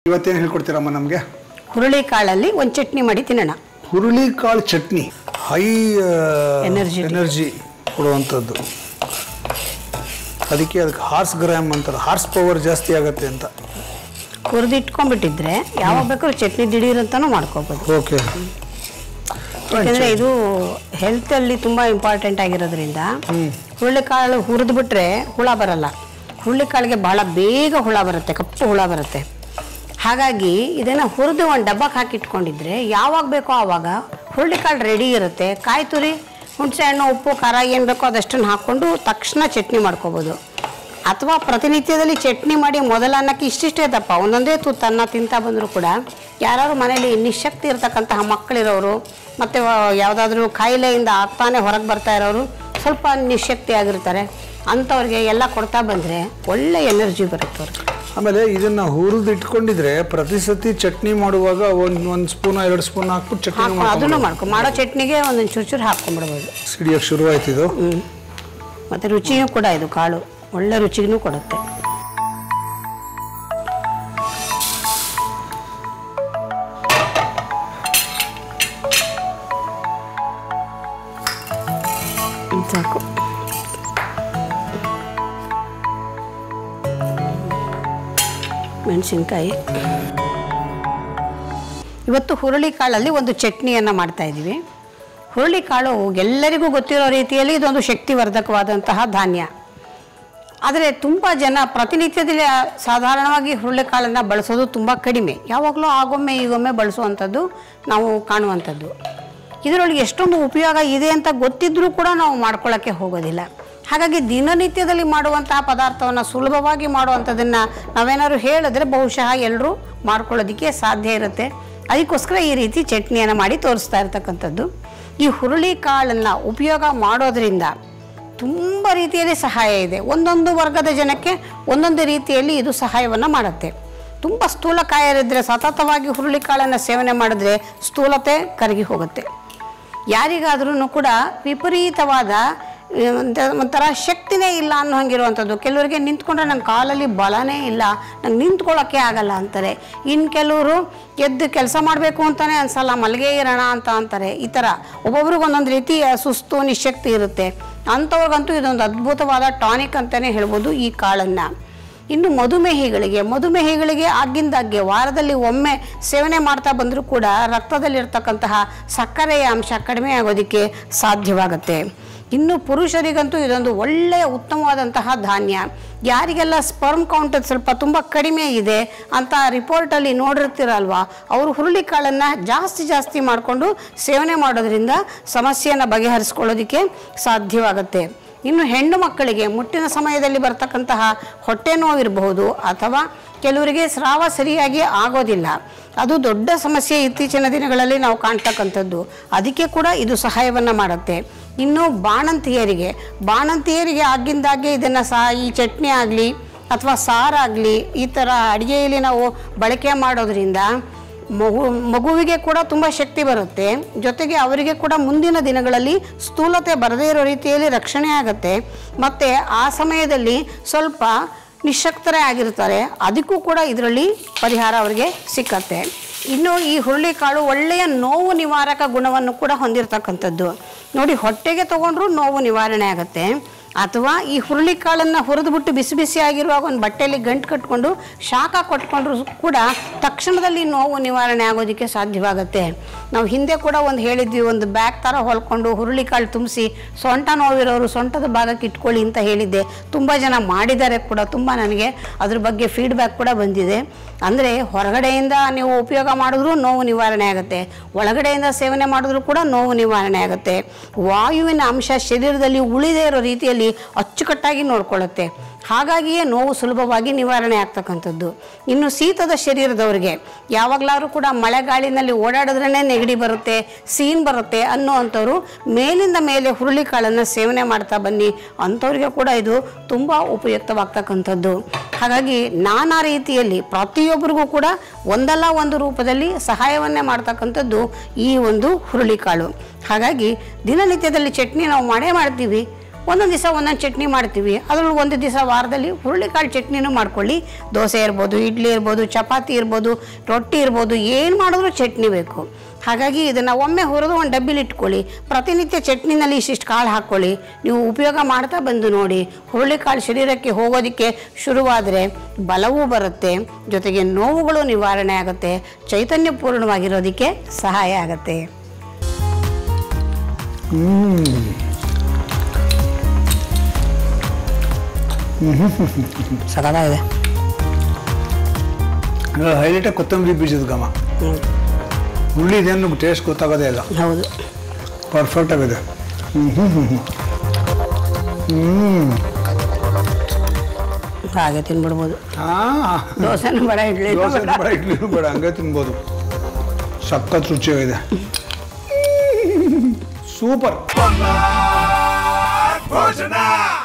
ಇವತ್ತೇನು ಹೇಳ್ಕೊಡ್ತೀರಮ್ಮ ನಮಗೆ ಹುರುಳಿ ಕಾಳಲ್ಲಿ ಒಂದು ಚಟ್ನಿ ಮಾಡಿ ತಿನ್ನೋಣ ಹುರುಳಿಕಾಳು ಚಟ್ನಿ ಹೈ Energy. ಎನರ್ಜಿ ಕೊಡುವಂಥದ್ದು ಅದಕ್ಕೆ ಅದಕ್ಕೆ ಹಾರ್ಸ್ ಗ್ರಾಮ್ ಅಂತಾರೆ ಹಾರ್ಸ್ ಪವರ್ ಜಾಸ್ತಿ ಆಗತ್ತೆ ಅಂತ ಹುರಿದು ಇಟ್ಕೊಂಡ್ಬಿಟ್ಟಿದ್ರೆ ಯಾವಾಗ ಬೇಕಾದ್ರೂ ಚಟ್ನಿ ದಿಢೀರ್ ಅಂತಾನು ಮಾಡ್ಕೋಬೋದು ಓಕೆ ಯಾಕಂದ್ರೆ ಇದು ಹೆಲ್ತ್ ಅಲ್ಲಿ ತುಂಬಾ ಇಂಪಾರ್ಟೆಂಟ್ ಆಗಿರೋದ್ರಿಂದ ಹುರುಳಿಕಾಳು ಹುರಿದು ಬಿಟ್ರೆ ಹುಳ ಬರಲ್ಲ ಹುರುಳಿಕಾಳಿಗೆ ಬಹಳ ಬೇಗ ಹುಳ ಬರುತ್ತೆ ಕಪ್ಪು ಹುಳ ಬರುತ್ತೆ ಹಾಗಾಗಿ ಇದನ್ನ ಹುರಿದು ಒಂದು ಡಬ್ಬಕ್ಕೆ ಹಾಕಿಟ್ಕೊಂಡಿದ್ರೆ ಯಾವಾಗ ಬೇಕೋ ಆವಾಗ ಹುರುಳಿಕಾಳು ರೆಡಿ ಇರುತ್ತೆ ಕಾಯಿ ತುರಿ ಹುಣಸೆ ಹಣ್ಣು ಉಪ್ಪು ಖಾರ ಏನು ಬೇಕೋ ಅದಷ್ಟನ್ನು ಹಾಕ್ಕೊಂಡು ತಕ್ಷಣ ಚಟ್ನಿ ಮಾಡ್ಕೋಬೋದು ಅಥವಾ ಪ್ರತಿನಿತ್ಯದಲ್ಲಿ ಚಟ್ನಿ ಮಾಡಿ ಮೊದಲ ಅನ್ನಕ್ಕೆ ಇಷ್ಟಿಷ್ಟೇ ದಪ್ಪ ಒಂದೊಂದೇ ತುತ್ತು ಅನ್ನ ತಿಂತಾ ಬಂದರೂ ಕೂಡ ಯಾರು ಮನೇಲಿ ನಿಶಕ್ತಿ ಇರತಕ್ಕಂತಹ ಮಕ್ಕಳಿರೋರು ಮತ್ತು ಯಾವುದಾದ್ರೂ ಕಾಯಿಲೆಯಿಂದ ಆಗ್ತಾನೆ ಹೊರಗೆ ಬರ್ತಾ ಇರೋರು ಸ್ವಲ್ಪ ನಿಶಕ್ತಿ ಆಗಿರ್ತಾರೆ ಅಂಥವ್ರಿಗೆ ಎಲ್ಲ ಕೊಡ್ತಾ ಬಂದರೆ ಒಳ್ಳೆ ಎನರ್ಜಿ ಬರುತ್ತೆ ಅವ್ರಿಗೆ ಆಮೇಲೆ ಇದನ್ನ ಹುರಿದು ಇಟ್ಕೊಂಡಿದ್ರೆ ಪ್ರತಿ ಸತಿ ಚಟ್ನಿ ಮಾಡುವಾಗ ಒಂದು ಒಂದು ಸ್ಪೂನ್ ಎರಡು ಸ್ಪೂನ್ ಹಾಕ್ಬಿಟ್ಟು ಚಟ್ನಿ ಹಾಕೊ ಅದನ್ನು ಮಾಡ್ಕೊ ಮಾಡೋ ಚಟ್ನಿಗೆ ಒಂದೊಂದು ಚೂರು ಚೂರು ಹಾಕ್ಕೊಂಡ್ಬಿಡ್ಬೋದು ಸಿಡಿಯೋಕೆ ಶುರುವಾಯ್ತು ಇದು ಹ್ಞೂ ಮತ್ತು ರುಚಿಯೂ ಕೂಡ ಇದು ಕಾಳು ಒಳ್ಳೆ ರುಚಿನೂ ಕೊಡುತ್ತೆ ಇದ್ ಸಾಕು ಮೆಣಸಿನ್ಕಾಯಿ ಇವತ್ತು ಹುರುಳಿಕಾಳಲ್ಲಿ ಒಂದು ಚಟ್ನಿಯನ್ನು ಮಾಡ್ತಾ ಇದ್ದೀವಿ ಹುರುಳಿಕಾಳು ಎಲ್ಲರಿಗೂ ಗೊತ್ತಿರೋ ರೀತಿಯಲ್ಲಿ ಇದೊಂದು ಶಕ್ತಿವರ್ಧಕವಾದಂತಹ ಧಾನ್ಯ ಆದರೆ ತುಂಬ ಜನ ಪ್ರತಿನಿತ್ಯದಲ್ಲಿ ಆ ಸಾಧಾರಣವಾಗಿ ಹುರುಳಿಕಾಳನ್ನು ಬಳಸೋದು ತುಂಬ ಕಡಿಮೆ ಯಾವಾಗಲೂ ಆಗೊಮ್ಮೆ ಈಗೊಮ್ಮೆ ಬಳಸುವಂಥದ್ದು ನಾವು ಕಾಣುವಂಥದ್ದು ಇದರೊಳಗೆ ಎಷ್ಟೊಂದು ಉಪಯೋಗ ಇದೆ ಅಂತ ಗೊತ್ತಿದ್ರೂ ಕೂಡ ನಾವು ಮಾಡ್ಕೊಳ್ಳೋಕ್ಕೆ ಹೋಗೋದಿಲ್ಲ ಹಾಗಾಗಿ ದಿನನಿತ್ಯದಲ್ಲಿ ಮಾಡುವಂತಹ ಪದಾರ್ಥವನ್ನು ಸುಲಭವಾಗಿ ಮಾಡುವಂಥದ್ದನ್ನು ನಾವೇನಾದ್ರು ಹೇಳಿದ್ರೆ ಬಹುಶಃ ಎಲ್ಲರೂ ಮಾಡ್ಕೊಳ್ಳೋದಕ್ಕೆ ಸಾಧ್ಯ ಇರುತ್ತೆ ಅದಕ್ಕೋಸ್ಕರ ಈ ರೀತಿ ಚಟ್ನಿಯನ್ನು ಮಾಡಿ ತೋರಿಸ್ತಾ ಇರ್ತಕ್ಕಂಥದ್ದು ಈ ಹುರುಳಿ ಕಾಳನ್ನು ಉಪಯೋಗ ಮಾಡೋದ್ರಿಂದ ತುಂಬ ರೀತಿಯಲ್ಲಿ ಸಹಾಯ ಇದೆ ಒಂದೊಂದು ವರ್ಗದ ಜನಕ್ಕೆ ಒಂದೊಂದು ರೀತಿಯಲ್ಲಿ ಇದು ಸಹಾಯವನ್ನು ಮಾಡುತ್ತೆ ತುಂಬ ಸ್ಥೂಲಕಾಯರಿದ್ದರೆ ಸತತವಾಗಿ ಹುರುಳಿಕಾಳನ್ನು ಸೇವನೆ ಮಾಡಿದ್ರೆ ಸ್ಥೂಲತೆ ಕರಗಿ ಹೋಗುತ್ತೆ ಯಾರಿಗಾದ್ರೂ ಕೂಡ ವಿಪರೀತವಾದ ಆ, ಒಂಥ- ಒಂಥರ ಶಕ್ತಿನೇ ಇಲ್ಲ ಅನ್ನೋ ಹಂಗಿರುವಂಥದ್ದು ಕೆಲವರಿಗೆ ನಿಂತ್ಕೊಂಡ್ರೆ ನನ್ನ ಕಾಲಲ್ಲಿ ಬಲನೇ ಇಲ್ಲ ನಂಗೆ ನಿಂತ್ಕೊಳ್ಳೋಕ್ಕೆ ಆಗಲ್ಲ ಅಂತಾರೆ ಇನ್ನು ಕೆಲವರು ಎದ್ದು ಕೆಲಸ ಮಾಡಬೇಕು ಅಂತಲೇ ಅನ್ಸಲ್ಲ ಮಲಗೇ ಇರೋಣ ಅಂತ ಅಂತಾರೆ ಈ ಥರ ಒಬ್ಬೊಬ್ರಿಗೆ ಒಂದೊಂದು ರೀತಿಯ ಸುಸ್ತು ನಿಶಕ್ತಿ ಇರುತ್ತೆ ಅಂಥವ್ರಿಗಂತೂ ಇದೊಂದು ಅದ್ಭುತವಾದ ಟಾನಿಕ್ ಅಂತಲೇ ಹೇಳ್ಬೋದು ಈ ಕಾಳನ್ನು ಇನ್ನು ಮಧುಮೇಹಿಗಳಿಗೆ ಮಧುಮೇಹಿಗಳಿಗೆ ಆಗಿಂದಾಗ್ಗೆ ವಾರದಲ್ಲಿ ಒಮ್ಮೆ ಸೇವನೆ ಮಾಡ್ತಾ ಬಂದರೂ ಕೂಡ ರಕ್ತದಲ್ಲಿರ್ತಕ್ಕಂತಹ ಸಕ್ಕರೆಯ ಅಂಶ ಕಡಿಮೆ ಆಗೋದಕ್ಕೆ ಸಾಧ್ಯವಾಗುತ್ತೆ ಇನ್ನು ಪುರುಷರಿಗಂತೂ ಇದೊಂದು ಒಳ್ಳೆಯ ಉತ್ತಮವಾದಂತಹ ಧಾನ್ಯ ಯಾರಿಗೆಲ್ಲ ಸ್ಪರ್ಮ್ ಕೌಂಟ್ ಸ್ವಲ್ಪ ತುಂಬ ಕಡಿಮೆ ಇದೆ ಅಂತ ರಿಪೋರ್ಟಲ್ಲಿ ನೋಡಿರ್ತೀರಲ್ವಾ ಅವರು ಹುರುಳಿಕಾಳನ್ನು ಜಾಸ್ತಿ ಜಾಸ್ತಿ ಮಾಡಿಕೊಂಡು ಸೇವನೆ ಮಾಡೋದ್ರಿಂದ ಸಮಸ್ಯೆಯನ್ನು ಬಗೆಹರಿಸ್ಕೊಳ್ಳೋದಕ್ಕೆ ಸಾಧ್ಯವಾಗುತ್ತೆ ಇನ್ನು ಹೆಣ್ಣು ಮಕ್ಕಳಿಗೆ ಮುಟ್ಟಿನ ಸಮಯದಲ್ಲಿ ಬರ್ತಕ್ಕಂತಹ ಹೊಟ್ಟೆ ನೋವಿರಬಹುದು ಅಥವಾ ಕೆಲವರಿಗೆ ಸ್ರಾವ ಸರಿಯಾಗಿ ಆಗೋದಿಲ್ಲ ಅದು ದೊಡ್ಡ ಸಮಸ್ಯೆ ಇತ್ತೀಚಿನ ದಿನಗಳಲ್ಲಿ ನಾವು ಕಾಣ್ತಕ್ಕಂಥದ್ದು ಅದಕ್ಕೆ ಕೂಡ ಇದು ಸಹಾಯವನ್ನು ಮಾಡುತ್ತೆ ಇನ್ನು ಬಾಣಂತಿಯರಿಗೆ ಬಾಣಂತಿಯರಿಗೆ ಆಗಿಂದಾಗೆ ಇದನ್ನು ಸಹ ಈ ಚಟ್ನಿ ಆಗಲಿ ಅಥವಾ ಸಾರಾಗಲಿ ಈ ಥರ ಅಡುಗೆಯಲ್ಲಿ ನಾವು ಬಳಕೆ ಮಾಡೋದ್ರಿಂದ ಮಗು ಮಗುವಿಗೆ ಕೂಡ ತುಂಬ ಶಕ್ತಿ ಬರುತ್ತೆ ಜೊತೆಗೆ ಅವರಿಗೆ ಕೂಡ ಮುಂದಿನ ದಿನಗಳಲ್ಲಿ ಸ್ಥೂಲತೆ ಬರದೇ ಇರೋ ರೀತಿಯಲ್ಲಿ ರಕ್ಷಣೆ ಆಗುತ್ತೆ ಮತ್ತು ಆ ಸಮಯದಲ್ಲಿ ಸ್ವಲ್ಪ ನಿಶಕ್ತರೇ ಆಗಿರ್ತಾರೆ ಅದಕ್ಕೂ ಕೂಡ ಇದರಲ್ಲಿ ಪರಿಹಾರ ಅವರಿಗೆ ಸಿಕ್ಕತ್ತೆ ಇನ್ನು ಈ ಹುರುಳಿಕಾಳು ಒಳ್ಳೆಯ ನೋವು ನಿವಾರಕ ಗುಣವನ್ನು ಕೂಡ ಹೊಂದಿರತಕ್ಕಂಥದ್ದು ನೋಡಿ ಹೊಟ್ಟೆಗೆ ತಗೊಂಡ್ರೂ ನೋವು ನಿವಾರಣೆ ಆಗುತ್ತೆ ಅಥವಾ ಈ ಹುರುಳಿಕಾಳನ್ನು ಹುರಿದ್ಬಿಟ್ಟು ಬಿಸಿ ಬಿಸಿ ಆಗಿರುವಾಗ ಒಂದು ಬಟ್ಟೆಯಲ್ಲಿ ಗಂಟು ಕಟ್ಕೊಂಡು ಶಾಖ ಕೊಟ್ಕೊಂಡ್ರು ಕೂಡ ತಕ್ಷಣದಲ್ಲಿ ನೋವು ನಿವಾರಣೆ ಆಗೋದಕ್ಕೆ ಸಾಧ್ಯವಾಗುತ್ತೆ ನಾವು ಹಿಂದೆ ಕೂಡ ಒಂದು ಹೇಳಿದ್ವಿ ಒಂದು ಬ್ಯಾಗ್ ಥರ ಹೊಲ್ಕೊಂಡು ಹುರುಳಿಕಾಳು ತುಂಬಿಸಿ ಸೊಂಟ ನೋವಿರೋರು ಸೊಂಟದ ಭಾಗಕ್ಕೆ ಇಟ್ಕೊಳ್ಳಿ ಅಂತ ಹೇಳಿದ್ದೆ ತುಂಬ ಜನ ಮಾಡಿದ್ದಾರೆ ಕೂಡ ತುಂಬ ನನಗೆ ಅದ್ರ ಬಗ್ಗೆ ಫೀಡ್ಬ್ಯಾಕ್ ಕೂಡ ಬಂದಿದೆ ಅಂದರೆ ಹೊರಗಡೆಯಿಂದ ನೀವು ಉಪಯೋಗ ಮಾಡಿದ್ರೂ ನೋವು ನಿವಾರಣೆ ಆಗುತ್ತೆ ಒಳಗಡೆಯಿಂದ ಸೇವನೆ ಮಾಡಿದ್ರೂ ಕೂಡ ನೋವು ನಿವಾರಣೆ ಆಗುತ್ತೆ ವಾಯುವಿನ ಅಂಶ ಶರೀರದಲ್ಲಿ ಉಳಿದೇ ಇರೋ ರೀತಿಯಲ್ಲಿ ಅಚ್ಚುಕಟ್ಟಾಗಿ ನೋಡ್ಕೊಳ್ಳುತ್ತೆ ಹಾಗಾಗಿಯೇ ನೋವು ಸುಲಭವಾಗಿ ನಿವಾರಣೆ ಆಗ್ತಕ್ಕಂಥದ್ದು ಇನ್ನು ಶೀತದ ಶರೀರದವರಿಗೆ ಯಾವಾಗಲಾದ್ರೂ ಕೂಡ ಮಳೆಗಾಳಿನಲ್ಲಿ ಓಡಾಡಿದ್ರೇ ನೆಗಡಿ ಬರುತ್ತೆ ಸೀನ್ ಬರುತ್ತೆ ಅನ್ನೋ ಮೇಲಿಂದ ಮೇಲೆ ಹುರುಳಿಕಾಳನ್ನು ಸೇವನೆ ಮಾಡ್ತಾ ಬನ್ನಿ ಅಂಥವ್ರಿಗೆ ಕೂಡ ಇದು ತುಂಬ ಉಪಯುಕ್ತವಾಗ್ತಕ್ಕಂಥದ್ದು ಹಾಗಾಗಿ ನಾನಾ ರೀತಿಯಲ್ಲಿ ಪ್ರತಿಯೊಬ್ಬರಿಗೂ ಕೂಡ ಒಂದಲ್ಲ ಒಂದು ರೂಪದಲ್ಲಿ ಸಹಾಯವನ್ನೇ ಮಾಡ್ತಕ್ಕಂಥದ್ದು ಈ ಒಂದು ಹುರುಳಿಕಾಳು ಹಾಗಾಗಿ ದಿನನಿತ್ಯದಲ್ಲಿ ಚಟ್ನಿ ನಾವು ಮಾಡೇ ಮಾಡ್ತೀವಿ ಒಂದೊಂದು ದಿವಸ ಒಂದೊಂದು ಚಟ್ನಿ ಮಾಡ್ತೀವಿ ಅದ್ರಲ್ಲಿ ಒಂದು ದಿವಸ ವಾರದಲ್ಲಿ ಹುರುಳಿಕಾಳು ಚಟ್ನಿನೂ ಮಾಡ್ಕೊಳ್ಳಿ ದೋಸೆ ಇರ್ಬೋದು ಇಡ್ಲಿ ಇರ್ಬೋದು ಚಪಾತಿ ಇರ್ಬೋದು ರೊಟ್ಟಿ ಇರ್ಬೋದು ಏನು ಮಾಡಿದ್ರೂ ಚಟ್ನಿ ಬೇಕು ಹಾಗಾಗಿ ಇದನ್ನು ಒಮ್ಮೆ ಹುರಿದು ಒಂದು ಡಬ್ಬಿಲಿ ಇಟ್ಕೊಳ್ಳಿ ಪ್ರತಿನಿತ್ಯ ಚಟ್ನಿನಲ್ಲಿ ಇಷ್ಟಿಷ್ಟು ಕಾಳು ಹಾಕ್ಕೊಳ್ಳಿ ನೀವು ಉಪಯೋಗ ಮಾಡ್ತಾ ಬಂದು ನೋಡಿ ಹುರುಳಿಕಾಳು ಶರೀರಕ್ಕೆ ಹೋಗೋದಕ್ಕೆ ಶುರುವಾದರೆ ಬಲವೂ ಬರುತ್ತೆ ಜೊತೆಗೆ ನೋವುಗಳು ನಿವಾರಣೆ ಆಗುತ್ತೆ ಚೈತನ್ಯಪೂರ್ಣವಾಗಿರೋದಕ್ಕೆ ಸಹಾಯ ಆಗುತ್ತೆ ಸಕಲಾಗಿದೆ ಹೈಲೈಟಾಗಿ ಕೊತ್ತಂಬರಿ ಬೀಜದ ಘಮ ಹುಳ್ಳಿ ಇದೇನು ಟೇಸ್ಟ್ ಗೊತ್ತಾಗೋದೇ ಇಲ್ಲ ಹೌದು ಪರ್ಫೆಕ್ಟ್ ಆಗಿದೆ ಹ್ಮ್ ಹ್ಮ್ ಹ್ಮ್ ಹ್ಮ್. ಹ್ಮ್ ಹಾಗೆ ತಿನ್ಬಿಡ್ಬೋದು ಆ, ದೋಸೆನೂ ಬೇಡ ಇಡ್ಲಿ ದೋಸೆ ಬೇಡ ಇಡ್ಲಿನೂ ಬೇಡ ಹಂಗೆ ತಿನ್ಬೋದು ಸಖತ್ ರುಚಿಯಾಗಿದೆ ಸೂಪರ್ ಭೋಜನ